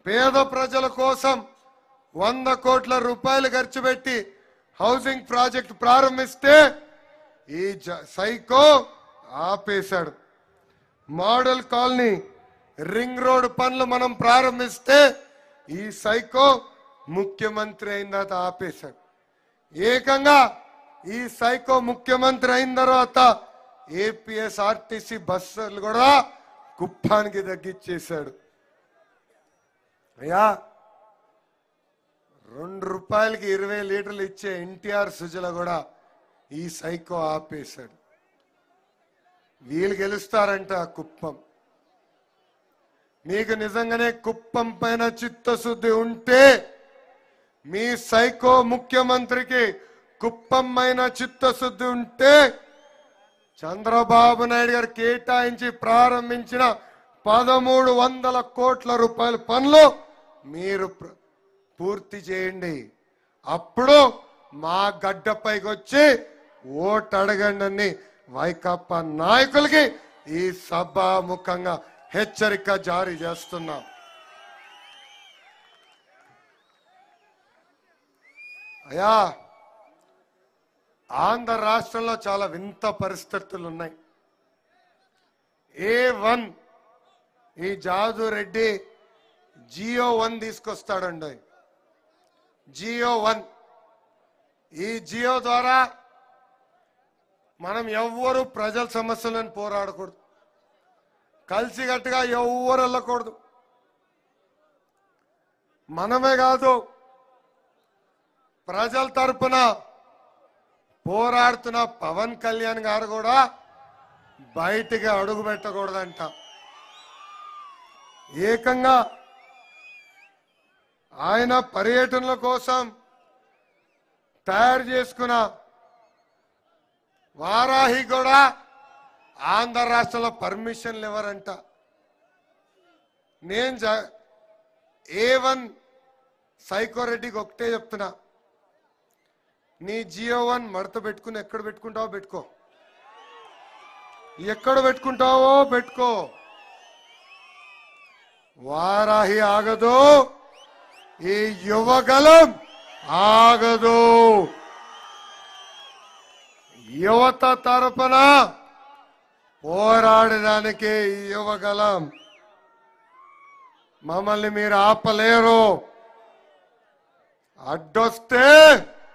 పేద ప్రజల కోసం వంద కోట్ల రూపాయలు ఖర్చు పెట్టి హౌసింగ్ ప్రాజెక్ట్ ప్రారంభిస్తే ఈ జ- సైకో ఆపేశాడు మోడల్ కాలనీ రింగ్ రోడ్ పనులు మనం ప్రారంభిస్తే ఈ సైకో ముఖ్యమంత్రి అయిన తర్వాత ఆపేశాడు ఏకంగా ఈ సైకో ముఖ్యమంత్రి అయిన తర్వాత ఏపీఎస్ ఆర్టీసీ బస్సులు కూడా కుప్పానికి తగ్గించేశాడు అయ్యా రెండు రూపాయలకి ఇరవై లీటర్లు ఇచ్చే ఎన్టీఆర్ సుజల కూడా ఈ సైకో ఆపేశాడు వీళ్ళు గెలుస్తారంట ఆ కుప్పం మీకు నిజంగానే కుప్పం పైన చిత్తశుద్ధి ఉంటే మీ సైకో ముఖ్యమంత్రికి కుప్పం పైన చిత్తశుద్ధి ఉంటే చంద్రబాబు నాయుడు గారు కేటాయించి ప్రారంభించిన పదమూడు వందల కోట్ల రూపాయల పనులు మీరు ప్ర- పూర్తి చేయండి అప్పుడు మా గడ్డపైకి వచ్చి ఓటు అడగండి అని వైకాపా నాయకులకి ఈ సభాముఖంగా హెచ్చరిక జారీ చేస్తున్నాం అయ్యా ఆంధ్ర రాష్ట్రంలో చాలా వింత పరిస్థితులు ఉన్నాయి ఏ వన్ ఈ జాదు రెడ్డి జియో వన్ తీసుకొస్తాడండి జియో వన్ ఈ జియో ద్వారా మనం ఎవ్వరు ప్రజల సమస్యలను పోరాడకూడదు కలిసికట్టుగా ఎవ్వరు వెళ్ళకూడదు మనమే కాదు ప్రజల తరపున పోరాడుతున్న పవన్ కళ్యాణ్ గారు కూడా బయటికి అడుగు పెట్టకూడదంట ఏకంగా ఆయన పర్యటనల కోసం తయారు చేసుకున్న వారాహి కూడా ఆంధ్ర రాష్ట్రంలో పర్మిషన్లు ఇవ్వరంట నేను జ- ఏ వన్ సైకోరెడ్డికి ఒకటే చెప్తున్నా నీ జియో వన్ మడత పెట్టుకుని ఎక్కడ పెట్టుకుంటావో పెట్టుకో ఎక్కడ పెట్టుకుంటావో పెట్టుకో వారాహి ఆగదు ఈ యువగలం ఆగదు యువత తరపున పోరాడడానికి ఈ యువగలం మమ్మల్ని మీరు ఆపలేరు అడ్డొస్తే